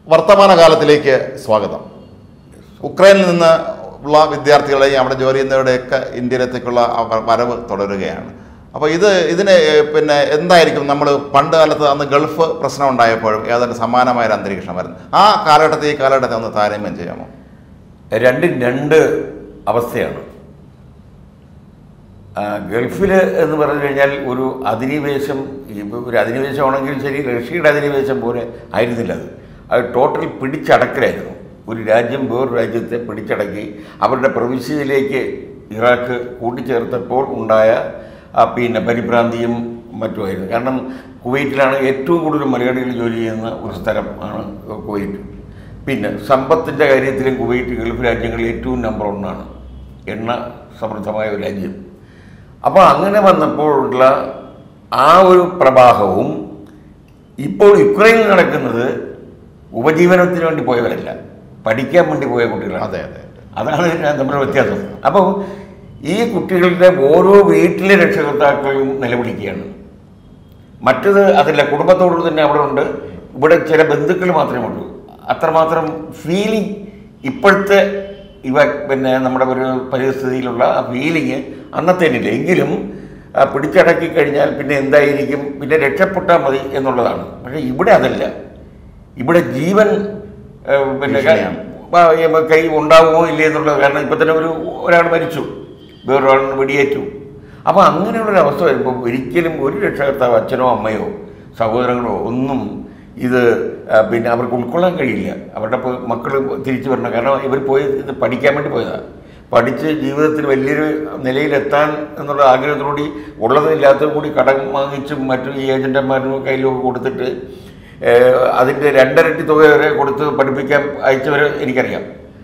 വർത്തമാനകാലത്തിലേക്ക് സ്വാഗതം ഉക്രൈനിൽ നിന്ന് ഉള്ള വിദ്യാർത്ഥികളെയും അവിടെ ജോലി ചെയ്യുന്നവരുടെയൊക്കെ ഇന്ത്യയിലത്തേക്കുള്ള അവ- വരവ് തുടരുകയാണ് അപ്പോൾ ഇത് ഇതിന് ഏഹ്, പിന്നെ എന്തായിരിക്കും നമ്മൾ പണ്ട് കാലത്ത് അന്ന് ഗൾഫ് പ്രശ്നം ഉണ്ടായപ്പോഴും ഏതാണ്ട് സമാനമായ ഒരു അന്തരീക്ഷമായിരുന്നു ആ കാലഘട്ടത്തെ ഈ കാലഘട്ടത്തെ ഒന്ന് താരതമ്യം ചെയ്യാമോ രണ്ടും രണ്ട് അവസ്ഥയാണ് ആ, ഗൾഫിൽ എന്ന് പറഞ്ഞു കഴിഞ്ഞാൽ ഒരു അധിനിവേശം ഇപ്പൊ ഒരു അധിനിവേശമാണെങ്കിലും ശരി റഷ്യയുടെ അധിനിവേശം പോലെ ആയിരുന്നില്ല അത് അത് ടോട്ടൽ പിടിച്ചടക്കലായിരുന്നു ഒരു രാജ്യം വേറൊരു രാജ്യത്തെ പിടിച്ചടക്കി അവരുടെ പ്രവിശ്യയിലേക്ക് ഇറാഖ് കൂട്ടിച്ചേർത്തപ്പോൾ ഉണ്ടായ ആ, പിന്നെ പരിഭ്രാന്തിയും മറ്റുമായിരുന്നു കാരണം കുവൈറ്റിലാണ് ഏറ്റവും കൂടുതൽ മലയാളികൾ ജോലി ചെയ്യുന്ന ഒരു സ്ഥലം ആണ് കുവൈറ്റ് പിന്നെ സമ്പത്തിൻ്റെ കാര്യത്തിലും കുവൈറ്റ് ഗൾഫ് രാജ്യങ്ങളിൽ ഏറ്റവും നമ്പർ ഒന്നാണ് എണ്ണ സമൃദ്ധമായ ഒരു രാജ്യം അപ്പോൾ അങ്ങനെ വന്നപ്പോഴുള്ള ആ ഒരു പ്രവാഹവും ഇപ്പോൾ യുക്രൈനിൽ നടക്കുന്നത് ഉപജീവനത്തിന് വേണ്ടി പോയവരല്ല പഠിക്കാൻ വേണ്ടി പോയ കുട്ടികളാണ് അതെ അതെ അതെ. അതാണ് ഇതിന് നമ്മുടെ വ്യത്യാസം അപ്പോൾ ഈ കുട്ടികളുടെ ഓരോ വീട്ടിലെ രക്ഷകർത്താക്കളും നിലവിളിക്കുകയാണ് മറ്റത് അതല്ല കുടുംബത്തോട് തന്നെ അവിടെ ഉണ്ട് ഇവിടെ ചില ബന്ധുക്കൾ മാത്രമേ ഉള്ളൂ അത്രമാത്രം ഫീലിംഗ് ഇപ്പോഴത്തെ ഇവ പിന്നെ നമ്മുടെ ഒരു പരിസ്ഥിതിയിലുള്ള ആ ഫീലിംഗ് അന്നത്തേനില്ല എങ്കിലും ആ, പിടിച്ചടക്കി കഴിഞ്ഞാൽ പിന്നെ എന്തായിരിക്കും പിന്നെ രക്ഷപ്പെട്ടാൽ മതി എന്നുള്ളതാണ് പക്ഷേ ഇവിടെ അതല്ല ഇവിടെ ജീവൻ ആ, പിന്നെ ഭീഷണിയാണ്. ആ, ഈ കൈ ഉണ്ടാവുമോ ഇല്ലേ എന്നുള്ളത് കാരണം ഇപ്പം തന്നെ ഒരു ഒരാൾ മരിച്ചു വേറൊരാളിന് വെടിയേറ്റു അപ്പോൾ അങ്ങനെയുള്ളൊരു അവസ്ഥ വരുമ്പോൾ ഒരിക്കലും ഒരു രക്ഷകർത്താവ് അച്ഛനോ അമ്മയോ സഹോദരങ്ങളോ ഒന്നും ഇത് ആ, പിന്നെ അവർക്ക് ഉൾക്കൊള്ളാൻ കഴിയില്ല അവരുടെ മക്കൾ തിരിച്ചു വരണം കാരണം ഇവർ പോയി ഇത് പഠിക്കാൻ വേണ്ടി പോയതാണ് പഠിച്ച് ജീവിതത്തിൽ വലിയൊരു നിലയിലെത്താൻ എന്നുള്ള ആഗ്രഹത്തോടുകൂടി ഉള്ളതും ഇല്ലാത്തതും കൂടി കടം വാങ്ങിച്ചും മറ്റു ഈ ഏജൻറ്റന്മാരും കയ്യിലൊക്കെ കൊടുത്തിട്ട് ഏഹ്, അതിൻ്റെ രണ്ടരട്ടി തുക വരെ കൊടുത്ത് പഠിപ്പിക്കാൻ അയച്ചവർ എനിക്കറിയാം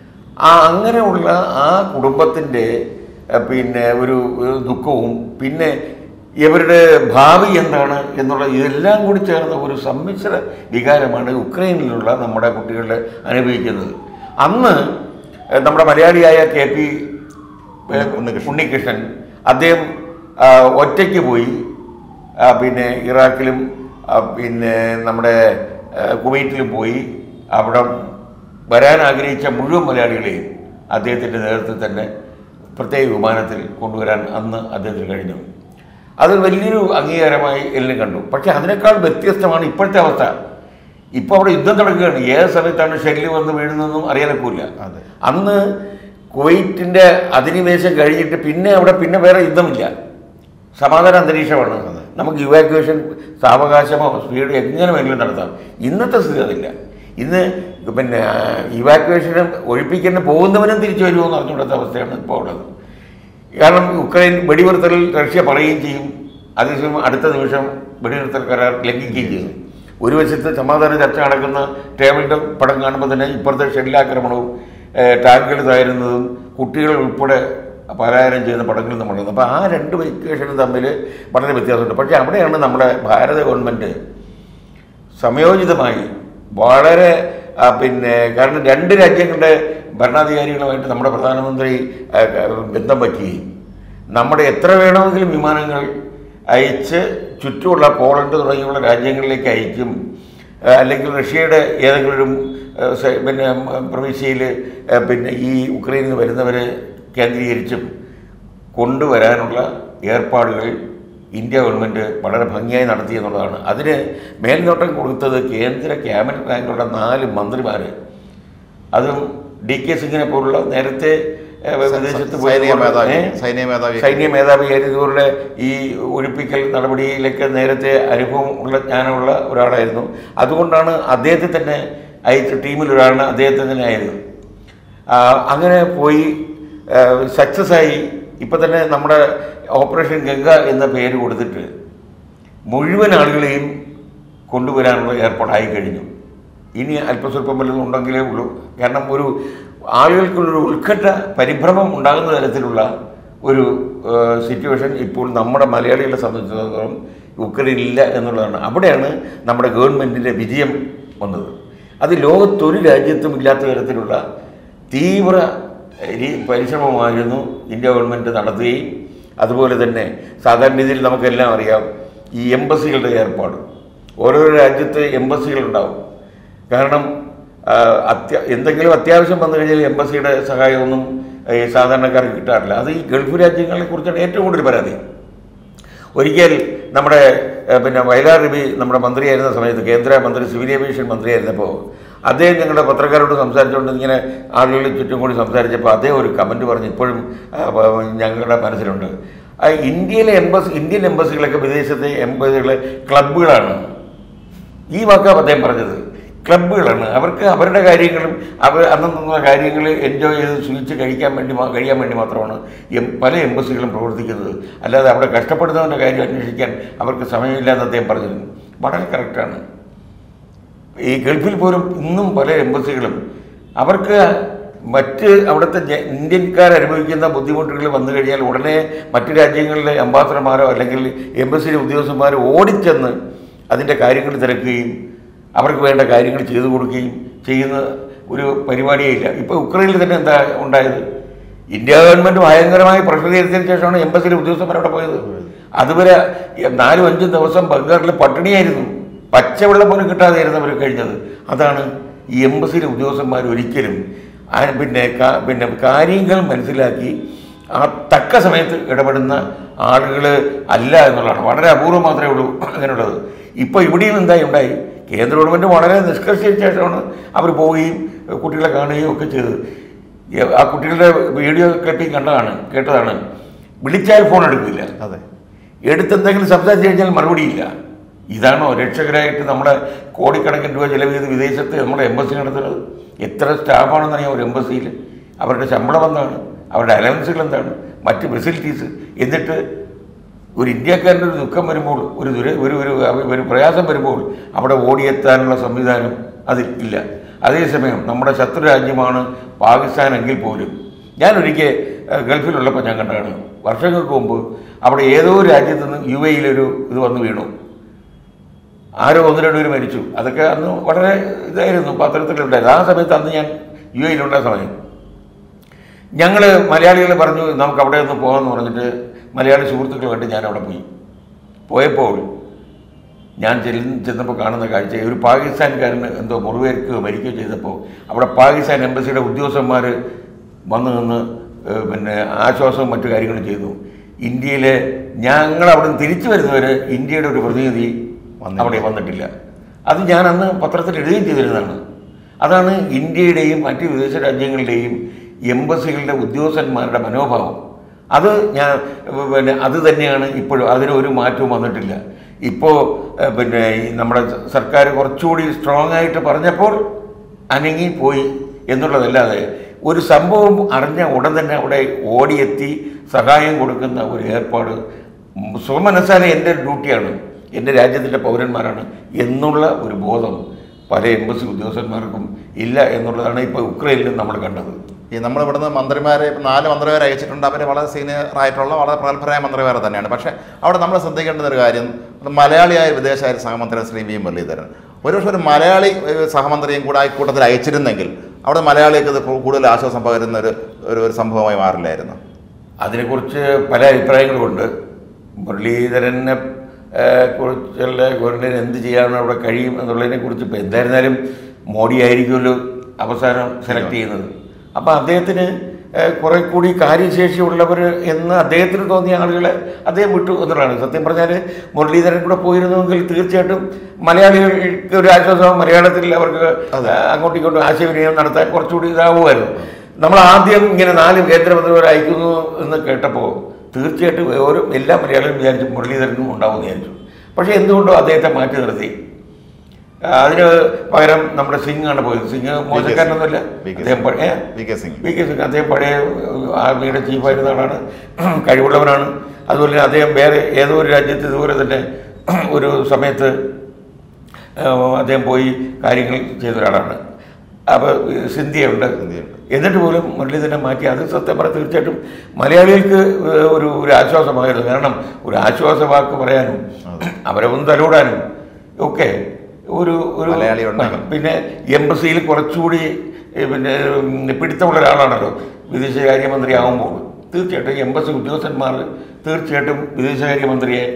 ആ അങ്ങനെയുള്ള ആ കുടുംബത്തിൻ്റെ ഏഹ്, പിന്നെ ഒരു ഏഹ്, ദുഃഖവും പിന്നെ ഇവരുടെ ഭാവി എന്താണ് എന്നുള്ള ഇതെല്ലാം കൂടി ചേർന്ന ഒരു സമ്മിശ്ര വികാരമാണ് ഉക്രൈനിലുള്ള നമ്മുടെ കുട്ടികൾ അനുഭവിക്കുന്നത് അന്ന് ഏഹ്, നമ്മുടെ മലയാളിയായ കെ പി ഏഹ്, ഉണ്ണികൃഷ്ണൻ. ഉണ്ണികൃഷ്ണൻ അദ്ദേഹം ആ, ഒറ്റയ്ക്ക് പോയി ആ, പിന്നെ ഇറാഖിലും ആ, പിന്നെ നമ്മുടെ ആ, കുവൈറ്റിലും പോയി അവിടെ വരാൻ ആഗ്രഹിച്ച മുഴുവൻ മലയാളികളെയും അദ്ദേഹത്തിൻ്റെ നേതൃത്വത്തിൽ തന്നെ പ്രത്യേക വിമാനത്തിൽ കൊണ്ടുവരാൻ അന്ന് അദ്ദേഹത്തിന് കഴിഞ്ഞു അത് വലിയൊരു അംഗീകാരമായി എല്ലാം കണ്ടു പക്ഷേ അതിനേക്കാൾ വ്യത്യസ്തമാണ് ഇപ്പോഴത്തെ അവസ്ഥ ഇപ്പോൾ അവിടെ യുദ്ധം നടക്കുകയാണ് ഏത് സമയത്താണ് ഷെല്ല് വന്ന് വീഴുന്നതെന്നും അറിയാനൊക്കില്ല അതെ. അന്ന് കുവൈറ്റിൻ്റെ അധിനിവേശം കഴിഞ്ഞിട്ട് പിന്നെ അവിടെ പിന്നെ വേറെ യുദ്ധമില്ല സമാധാന അന്തരീക്ഷമാണ് നമുക്ക് ഇവാക്യുവേഷൻ സാവകാശമോ സ്പീഡ് എങ്ങനെ വേണമെങ്കിലും നടത്താം ഇന്നത്തെ സ്ഥിതി അതില്ല ഇന്ന് പിന്നെ ഇവാക്യുവേഷനും ഒഴിപ്പിക്കുന്ന പോകുന്നവനും തിരിച്ചു വരുമോ എന്ന് അറിഞ്ഞുകൂടാത്ത അവസ്ഥയാണ് ഇപ്പോൾ ഉള്ളത് കാരണം ഉക്രൈൻ വെടിനിർത്തൽ റഷ്യ പറയുകയും ചെയ്യും അതേസമയം അടുത്ത നിമിഷം വെടിനിർത്തൽ കരാർ ലംഘിക്കുകയും ചെയ്തു ഒരു വശത്ത് സമാധാന ചർച്ച നടക്കുന്ന ടേബിളിൻ്റെ പടം കാണുമ്പോൾ തന്നെ ഇപ്പുറത്തെ ഷെല്ലാക്രമണവും ഏഹ്, ടാങ്കുകൾ തകരുന്നതും കുട്ടികൾ ഉൾപ്പെടെ പലായനം ചെയ്യുന്ന പടങ്ങൾ നമ്മളുണ്ട് അപ്പോൾ ആ രണ്ട് വെക്കേഷനും തമ്മിൽ വളരെ വ്യത്യാസമുണ്ട് പക്ഷേ അവിടെയാണ് നമ്മുടെ ഭാരത ഗവൺമെൻറ് സംയോജിതമായി വളരെ ആ, പിന്നെ കാരണം രണ്ട് രാജ്യങ്ങളുടെ ഭരണാധികാരികളുമായിട്ട് നമ്മുടെ പ്രധാനമന്ത്രി ആ, ആ, ബന്ധം പറ്റുകയും നമ്മുടെ എത്ര വേണമെങ്കിലും വിമാനങ്ങൾ അയച്ച് ചുറ്റുമുള്ള പോളണ്ട് തുടങ്ങിയുള്ള രാജ്യങ്ങളിലേക്ക് അയക്കും ആ, അല്ലെങ്കിൽ റഷ്യയുടെ ഏതെങ്കിലും ഒരു ആ, സ- പിന്നെ പ്രവിശ്യയിൽ പിന്നെ ഈ ഉക്രൈനിൽ നിന്ന് വരുന്നവരെ കേന്ദ്രീകരിച്ചും കൊണ്ടുവരാനുള്ള ഏർപ്പാടുകൾ ഇന്ത്യ ഗവൺമെൻറ് വളരെ ഭംഗിയായി നടത്തി എന്നുള്ളതാണ് അതിന് മേൽനോട്ടം കൊടുത്തത് കേന്ദ്ര ക്യാബിനറ്റ് റാങ്കിലുള്ള നാല് മന്ത്രിമാർ അതും ഡി കെ സിംഗിനെ പോലുള്ള നേരത്തെ ഏഹ്, വിദേശത്ത് പോയി സൈനിക മേധാവി ഏഹ്? സൈനിക മേധാവി സൈന്യ മേധാവിയായിരുന്നു ഇവരുടെ ഈ ഒഴിപ്പിക്കൽ നടപടിയിലൊക്കെ നേരത്തെ അനുഭവം ഉള്ള ജ്ഞാനമുള്ള ഒരാളായിരുന്നു അതുകൊണ്ടാണ് അദ്ദേഹത്തെ തന്നെ അയച്ച ടീമിൽ ഒരാളിന് അദ്ദേഹത്തെ തന്നെ ആയിരുന്നു ആ, അങ്ങനെ പോയി സക്സസ് ആയി ഇപ്പം തന്നെ നമ്മുടെ ഓപ്പറേഷൻ ഗംഗ എന്ന പേര് കൊടുത്തിട്ട് മുഴുവൻ ആളുകളെയും കൊണ്ടുവരാനുള്ള ഏർപ്പാടായി കഴിഞ്ഞു ഇനി അല്പസ്വല്പം വല്ലതും ഉണ്ടെങ്കിലേ ഉള്ളൂ കാരണം ഒരു ആളുകൾക്കുള്ളൊരു ഉത്കണ്ഠ പരിഭ്രമം ഉണ്ടാകുന്ന തരത്തിലുള്ള ഒരു സിറ്റുവേഷൻ ഇപ്പോൾ നമ്മുടെ മലയാളികളെ സംബന്ധിച്ചിടത്തോളം ഉക്രൈനിലില്ല എന്നുള്ളതാണ് അവിടെയാണ് നമ്മുടെ ഗവൺമെൻറ്റിൻ്റെ വിജയം വന്നത് അത് ലോകത്തൊരു രാജ്യത്തും ഇല്ലാത്ത തരത്തിലുള്ള തീവ്ര രീ- പരിശ്രമമായിരുന്നു ഇന്ത്യ ഗവൺമെൻറ് നടത്തുകയും അതുപോലെ തന്നെ സാധാരണ രീതിയിൽ നമുക്കെല്ലാം അറിയാം ഈ എംബസികളുടെ ഏർപ്പാട് ഓരോരോ രാജ്യത്ത് എംബസികളുണ്ടാവും കാരണം ആ, അത്യ എന്തെങ്കിലും അത്യാവശ്യം വന്നു കഴിഞ്ഞാൽ എംബസിയുടെ സഹായമൊന്നും ഈ സാധാരണക്കാർക്ക് കിട്ടാറില്ല അത് ഈ ഗൾഫ് രാജ്യങ്ങളെ കുറിച്ചാണ് ഏറ്റവും കൂടുതൽ പരാതി ഒരിക്കൽ നമ്മുടെ ഏഹ്, പിന്നെ വയലാർ രവി നമ്മുടെ മന്ത്രിയായിരുന്ന സമയത്ത് കേന്ദ്ര മന്ത്രി സിവിൽ ഏവിയേഷൻ മന്ത്രിയായിരുന്നപ്പോൾ അദ്ദേഹം ഞങ്ങളുടെ പത്രക്കാരോട് സംസാരിച്ചുകൊണ്ട് ഇങ്ങനെ ആളുകളുടെ ചുറ്റും കൂടി സംസാരിച്ചപ്പോൾ അദ്ദേഹം ഒരു കമൻറ്റ് പറഞ്ഞ് ഇപ്പോഴും ആ, പ- ഞങ്ങളുടെ മനസ്സിലുണ്ട് ആ, ഇന്ത്യയിലെ എംബസി ഇന്ത്യൻ എംബസികളൊക്കെ വിദേശത്തെ എംബസികളെ ക്ലബ്ബുകളാണ് ഈ വാക്കാണ് അദ്ദേഹം പറഞ്ഞത് ക്ലബ്ബുകളാണ് അവർക്ക് അവരുടെ കാര്യങ്ങളും അവർ അന്നന്നുള്ള കാര്യങ്ങൾ എൻജോയ് ചെയ്ത് സുഖിച്ച് കഴിക്കാൻ വേണ്ടി മാ- കഴിയാൻ വേണ്ടി മാത്രമാണ് എം പല എംബസികളും പ്രവർത്തിക്കുന്നത് അല്ലാതെ അവിടെ കഷ്ടപ്പെടുന്നവൻ്റെ കാര്യം അന്വേഷിക്കാൻ അവർക്ക് സമയമില്ലാന്ന് അദ്ദേഹം പറഞ്ഞിരുന്നു വളരെ കറക്റ്റാണ് ഈ ഗൾഫിൽ പോലും ഇന്നും പല എംബസികളും അവർക്ക് മറ്റ് അവിടുത്തെ ജ- ഇന്ത്യൻകാർ അനുഭവിക്കുന്ന ബുദ്ധിമുട്ടുകൾ വന്നു കഴിഞ്ഞാൽ ഉടനെ മറ്റു രാജ്യങ്ങളിലെ അംബാസഡർമാരോ അല്ലെങ്കിൽ എംബസിയിലെ ഉദ്യോഗസ്ഥന്മാരോ ഓടിച്ചെന്ന് അതിൻ്റെ കാര്യങ്ങൾ തിരക്കുകയും അവർക്ക് വേണ്ട കാര്യങ്ങൾ ചെയ്തു കൊടുക്കുകയും ചെയ്യുന്ന ഒരു പരിപാടിയേ ഇല്ല ഇപ്പോൾ ഉക്രൈനിൽ തന്നെ എന്താ ഉണ്ടായത് ഇന്ത്യ ഗവൺമെൻറ് ഭയങ്കരമായി പ്രഷർ ചെയ്തതിന് ശേഷമാണ് എംബസിയിലെ ഉദ്യോഗസ്ഥന്മാർ അവിടെ പോയത് അതുവരെ നാലും അഞ്ചും ദിവസം ബംഗാളിൽ പട്ടിണിയായിരുന്നു പച്ചവെള്ളം പോലും കിട്ടാതെയായിരുന്നു അവർ കഴിഞ്ഞത് അതാണ് ഈ എംബസിയിലെ ഉദ്യോഗസ്ഥന്മാർ ഒരിക്കലും ആ പിന്നെ കാ- പിന്നെ കാര്യങ്ങൾ മനസ്സിലാക്കി ആ തക്ക സമയത്ത് ഇടപെടുന്ന ആളുകൾ അല്ല എന്നുള്ളതാണ് വളരെ അപൂർവം മാത്രമേ ഉള്ളൂ അങ്ങനെയുള്ളത് ഇപ്പോൾ ഇവിടെയും എന്തായി ഉണ്ടായി കേന്ദ്ര ഗവൺമെൻറ് വളരെ നിഷ്കർഷിച്ച ശേഷമാണ് അവർ പോവുകയും കുട്ടികളെ കാണുകയും ഒക്കെ ചെയ്തത് ഏ- ആ കുട്ടികളുടെ വീഡിയോ ക്ലിപ്പിംഗ് കണ്ടതാണ് കേട്ടതാണ് വിളിച്ചാൽ ഫോൺ എടുക്കില്ല അതെ എടുത്തെന്തെങ്കിലും സംസാരിച്ച് കഴിഞ്ഞാൽ മറുപടിയില്ല ഇതാണോ രക്ഷകരായിട്ട് നമ്മുടെ കോടിക്കണക്കിന് രൂപ ചെലവ് ചെയ്ത് വിദേശത്ത് നമ്മുടെ എംബസി നടത്തുന്നത് എത്ര സ്റ്റാഫാണെന്നറിയാം ഒരു എംബസിയിൽ അവരുടെ ശമ്പളം എന്താണ് അവരുടെ അലവൻസുകൾ എന്താണ് മറ്റ് ഫെസിലിറ്റീസ് എന്നിട്ട് ഒരു ഇന്ത്യക്കാരൻ്റെ ഒരു ദുഃഖം വരുമ്പോൾ ഒരു ദുര ഒരു ഒരു ഒരു പ്രയാസം വരുമ്പോൾ അവിടെ ഓടിയെത്താനുള്ള സംവിധാനം അതിൽ ഇല്ല അതേസമയം നമ്മുടെ ശത്രു രാജ്യമാണ് പാകിസ്ഥാൻ എങ്കിൽ പോലും ഞാൻ ഒരിക്കൽ ഏഹ്, ഗൾഫിലുള്ളപ്പോൾ ഞാൻ കണ്ടതാണ് വർഷങ്ങൾക്ക് മുമ്പ് അവിടെ ഏതോ രാജ്യത്ത് നിന്ന് യു എയിലൊരു ഇത് വന്ന് വീണു ആരോ ഒന്ന് രണ്ട് പേര് മരിച്ചു അതൊക്കെ അന്ന് വളരെ ഇതായിരുന്നു പത്രത്തിലുണ്ടായിരുന്നു ആ സമയത്ത് അന്ന് ഞാൻ യു എയിലുണ്ട സമയം ഞങ്ങൾ മലയാളികൾ പറഞ്ഞു നമുക്ക് അവിടെ ഒന്ന് പോകാമെന്ന് പറഞ്ഞിട്ട് മലയാളി സുഹൃത്തുക്കളുമായിട്ട് ഞാൻ അവിടെ പോയി പോയപ്പോൾ ഞാൻ ചെല്ലുന്ന ചെന്നപ്പോൾ കാണുന്ന കാഴ്ച ഒരു പാകിസ്ഥാൻകാരന് എന്തോ മുറിവേൽക്കുകയോ മരിക്കുകയോ ചെയ്തപ്പോൾ അവിടെ പാകിസ്ഥാൻ എംബസിയുടെ ഉദ്യോഗസ്ഥന്മാർ വന്നു നിന്ന് ഏഹ്, പിന്നെ ആശ്വാസവും മറ്റു കാര്യങ്ങളും ചെയ്തു ഇന്ത്യയിലെ ഞങ്ങൾ അവിടെ നിന്ന് തിരിച്ചു വരുന്നവർ ഇന്ത്യയുടെ ഒരു പ്രതിനിധി വന്നില്ല. അവിടെ വന്നിട്ടില്ല അത് ഞാൻ അന്ന് പത്രത്തിൽ എഴുതുകയും ചെയ്തിരുന്നതാണ് അതാണ് ഇന്ത്യയുടെയും മറ്റ് വിദേശ രാജ്യങ്ങളുടെയും എംബസികളുടെ ഉദ്യോഗസ്ഥന്മാരുടെ മനോഭാവം അത് ഞാൻ ഏഹ്, പിന്നെ അത് തന്നെയാണ് ഇപ്പോഴും അതിന് ഒരു മാറ്റവും വന്നിട്ടില്ല ഇപ്പോൾ ഏഹ്, പിന്നെ ഈ നമ്മുടെ സർക്കാർ കുറച്ചുകൂടി സ്ട്രോങ് ആയിട്ട് പറഞ്ഞപ്പോൾ അനങ്ങി പോയി എന്നുള്ളതല്ലാതെ ഒരു സംഭവം അറിഞ്ഞ ഉടൻ തന്നെ അവിടെ ഓടിയെത്തി സഹായം കൊടുക്കുന്ന ഒരു ഏർപ്പാട് സ്വമനസ്സാലെ എൻ്റെ ഡ്യൂട്ടിയാണ് എൻ്റെ രാജ്യത്തിൻ്റെ പൗരന്മാരാണ് എന്നുള്ള ഒരു ബോധം പല എംബസി ഉദ്യോഗസ്ഥന്മാർക്കും ഇല്ല എന്നുള്ളതാണ് ഇപ്പോൾ ഉക്രൈനിലും നമ്മൾ കണ്ടത് ഈ നമ്മൾ ഇവിടുന്ന് മന്ത്രിമാരെ ഇപ്പം നാല് മന്ത്രിമാരെ അയച്ചിട്ടുണ്ട് അവർ വളരെ സീനിയർ ആയിട്ടുള്ള വളരെ പ്രഗത്ഭരായ മന്ത്രിമാരെ തന്നെയാണ് പക്ഷേ അവിടെ നമ്മൾ ശ്രദ്ധിക്കേണ്ട ഒരു കാര്യം മലയാളിയായ വിദേശകാര്യ സഹമന്ത്രി ശ്രീ വി മുരളീധരൻ ഒരുപക്ഷെ ഒരു മലയാളി ഏഹ്, സഹമന്ത്രിയും കൂടെ ആ കൂട്ടത്തിൽ അയച്ചിരുന്നെങ്കിൽ അവിടെ മലയാളിക്ക് ഇത് കൂടുതൽ ആശ്വാസം പകരുന്ന ഒരു ഒരു ഒരു സംഭവമായി മാറില്ലായിരുന്നു അതിനെക്കുറിച്ച് പല അഭിപ്രായങ്ങളുമുണ്ട് മുരളീധരനെ ഏഹ്, കുറിച്ചുള്ള ഗവൺമെൻറ് എന്ത് ചെയ്യാൻ അവിടെ കഴിയും എന്നുള്ളതിനെ കുറിച്ച് ഇപ്പോൾ എന്തായിരുന്നാലും മോഡി ആയിരിക്കുമല്ലോ അവസാനം സെലക്ട് ചെയ്യുന്നത് അപ്പോൾ അദ്ദേഹത്തിന് ഏഹ്, കുറെ കൂടി കാര്യശേഷിയുള്ളവർ എന്ന് അദ്ദേഹത്തിന് തോന്നിയ ആളുകളെ അദ്ദേഹം വിട്ടു എന്നുള്ളതാണ് സത്യം പറഞ്ഞാൽ മുരളീധരൻ കൂടെ പോയിരുന്നുവെങ്കിൽ തീർച്ചയായിട്ടും മലയാളികൾക്ക് ഒരു ആശ്വാസം മലയാളത്തിൽ അവർക്ക് അങ്ങോട്ടും ഇങ്ങോട്ടും ആശയവിനിമയം നടത്താൻ കുറച്ചുകൂടി ഇതാവുമായിരുന്നു നമ്മൾ ആദ്യം ഇങ്ങനെ നാല് കേന്ദ്രമന്ത്രിമാർ അയക്കുന്നു എന്ന് കേട്ടപ്പോൾ തീർച്ചയായിട്ടും ഓരോ എല്ലാ മലയാളികളും വിചാരിച്ചു മുരളീധരനും ഉണ്ടാവും എന്ന് വിചാരിച്ചു പക്ഷേ എന്തുകൊണ്ടോ അദ്ദേഹത്തെ മാറ്റി നിർത്തി ആ, അതിന് പകരം നമ്മുടെ സിംഗ് ആണ് പോയത് സിംഗ് മോശക്കാരനൊന്നുമല്ല വി കെ അദ്ദേഹം പഴയ V K Singh V K Singh അദ്ദേഹം പഴയ ആർമിയുടെ ചീഫായിരുന്ന ആളാണ് കഴിവുള്ളവനാണ് അതുപോലെ തന്നെ അദ്ദേഹം വേറെ ഏതോ ഒരു രാജ്യത്ത് ഇതുപോലെ തന്നെ ഒരു സമയത്ത് ആ, അദ്ദേഹം പോയി കാര്യങ്ങൾ ചെയ്ത ഒരാളാണ് അപ്പോൾ സിന്ധിയുണ്ട് സിന്ധ്യയുണ്ട്. എന്നിട്ട് പോലും മുരളീധരനെ മാറ്റി അത് സത്യം പറഞ്ഞാൽ തീർച്ചയായിട്ടും മലയാളികൾക്ക് ഒരു ഒരു ആശ്വാസമായിരുന്നു കാരണം ഒരു ആശ്വാസ വാക്ക് പറയാനും അവരെ ഒന്ന് തലോടാനും ഒക്കെ ഒരു ഒരു മലയാളി ഉണ്ടെങ്കിൽ. പിന്നെ എംബസിയിൽ കുറച്ചുകൂടി ഏ, പിന്നെ ഉം, പിടുത്തമുള്ള ഒരാളാണല്ലോ വിദേശകാര്യമന്ത്രി ആകുമ്പോൾ തീർച്ചയായിട്ടും എംബസി ഉദ്യോഗസ്ഥന്മാർ തീർച്ചയായിട്ടും വിദേശകാര്യമന്ത്രിയെ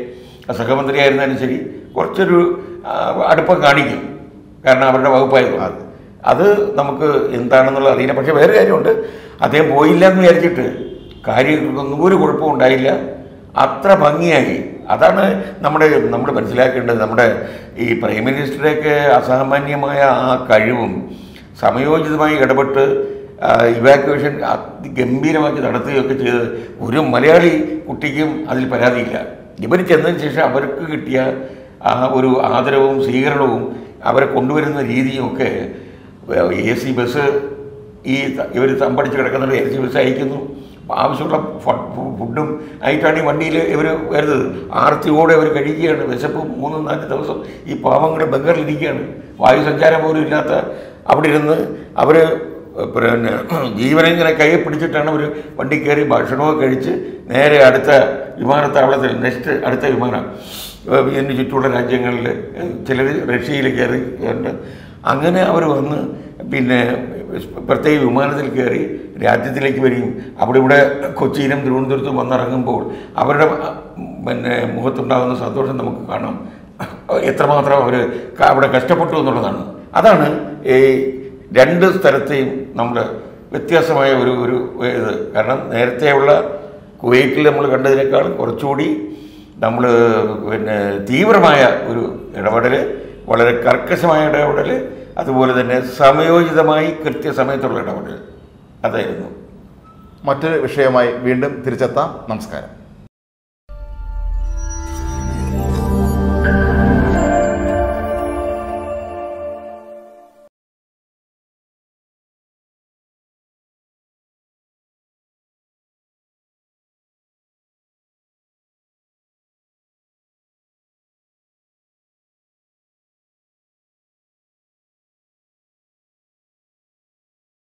സഹമന്ത്രിയായിരുന്നാലും ശരി കുറച്ചൊരു ആ, അടുപ്പം കാണിക്കും കാരണം അവരുടെ വകുപ്പായിരുന്നു അതെ. അത് നമുക്ക് എന്താണെന്നുള്ളത് അറിയില്ല പക്ഷേ വേറെ കാര്യമുണ്ട് അദ്ദേഹം പോയില്ല എന്ന് വിചാരിച്ചിട്ട് കാര്യങ്ങൾക്കൊന്നും ഒരു കുഴപ്പവും ഉണ്ടായില്ല അത്ര ഭംഗിയായി അതാണ് നമ്മുടെ നമ്മൾ മനസ്സിലാക്കേണ്ടത് നമ്മുടെ ഈ പ്രൈം മിനിസ്റ്ററുടെയൊക്കെ അസാമാന്യമായ ആ കഴിവും സമയോചിതമായി ഇടപെട്ട് ഇവാക്യുവേഷൻ അതിഗംഭീരമാക്കി നടത്തുകയൊക്കെ ചെയ്ത് ഒരു മലയാളി കുട്ടിക്കും അതിൽ പരാതിയില്ല ഇവർ ചെന്നതിന് ശേഷം അവർക്ക് കിട്ടിയ ആ ഒരു ആദരവും സ്വീകരണവും അവരെ കൊണ്ടുവരുന്ന രീതിയും ഒക്കെ എ സി ബസ് ഈ ഇവർ തമ്പടിച്ച് കിടക്കുന്നത് എ സി ബസ് അയക്കുന്നു ആവശ്യമുള്ള ഫ- ഫു- ഫുഡും ആയിട്ടാണ് ഈ വണ്ടിയിൽ ഇവർ വരുന്നത് ആർത്തിയോടെ അവർ കഴിക്കുകയാണ് വിശപ്പ് മൂന്നും നാല് ദിവസം ഈ പാവങ്ങൾ ബംഗാളിലിരിക്കുകയാണ് വായു സഞ്ചാരം പോലും ഇല്ലാത്ത അവിടെ ഇരുന്ന് അവർ പിന്നെ ജീവനെ ഇങ്ങനെ കയ്യെ പിടിച്ചിട്ടാണ് അവർ വണ്ടി കയറി ഭക്ഷണമൊക്കെ കഴിച്ച് നേരെ അടുത്ത വിമാനത്താവളത്തിൽ നെക്സ്റ്റ് അടുത്ത വിമാനം ഏഹ് ഇതിന് ചുറ്റുമുള്ള രാജ്യങ്ങളിൽ ചിലർ റഷ്യയിൽ കയറി ഉണ്ട് അങ്ങനെ അവർ വന്ന് പിന്നെ പ്രത്യേക വിമാനത്തിൽ കയറി രാജ്യത്തിലേക്ക് വരികയും അവിടെ ഇവിടെ കൊച്ചിയിലും തിരുവനന്തപുരത്തും വന്നിറങ്ങുമ്പോൾ അവരുടെ പിന്നെ മുഖത്തുണ്ടാകുന്ന സന്തോഷം നമുക്ക് കാണാം എത്രമാത്രം അവർ അവിടെ കഷ്ടപ്പെട്ടു എന്നുള്ളതാണ് അതാണ് ഈ രണ്ട് സ്ഥലത്തെയും നമ്മുടെ വ്യത്യാസമായ ഒരു ഒരു ഇത് കാരണം നേരത്തെയുള്ള കുവൈറ്റിൽ നമ്മൾ കണ്ടതിനേക്കാൾ കുറച്ചുകൂടി നമ്മൾ പിന്നെ തീവ്രമായ ഒരു ഇടപെടൽ വളരെ കർക്കശമായ ഇടപെടൽ അതുപോലെ തന്നെ സമയോചിതമായി കൃത്യസമയത്തുള്ള ഇടപെടൽ അതായിരുന്നു മറ്റൊരു വിഷയമായി വീണ്ടും തിരിച്ചെത്താം നമസ്കാരം